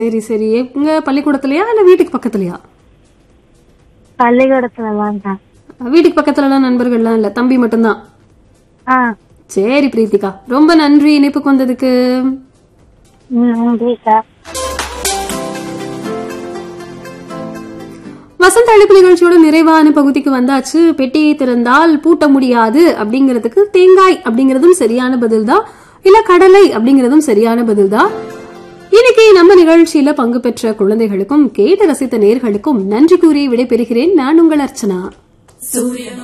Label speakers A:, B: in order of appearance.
A: சரி சரி எங்க பள்ளிக்கூடத்துலயா இல்ல வீட்டுக்கு பக்கத்துலயா
B: பள்ளிக்கூடத்துல தான்க்கா
A: வீட்டுக்கு பக்கத்துலலாம் நண்பர்கள்லாம் இல்ல தம்பி மட்டும்தான்
B: ஆ
A: சரி பிரீத்திகா ரொம்ப நன்றி இணைப்புக்கு வந்ததுக்கு
B: ம் நன்றிக்கா
A: வசந்த அழைப்பு நிகழ்ச்சியோட நிறைவான பகுதிக்கு வந்தாச்சு பெட்டியை திறந்தால் பூட்ட முடியாது அப்படிங்கிறதுக்கு தேங்காய் அப்படிங்கறதும் சரியான பதில் தான் இல்ல கடலை அப்படிங்கறதும் சரியான பதில் தான் இன்னைக்கு நம்ம நிகழ்ச்சியில பங்கு பெற்ற குழந்தைகளுக்கும் கேட்டு ரசித்த நேர்களுக்கும் நன்றி கூறி விடைபெறுகிறேன் நான் உங்கள் அர்ச்சனா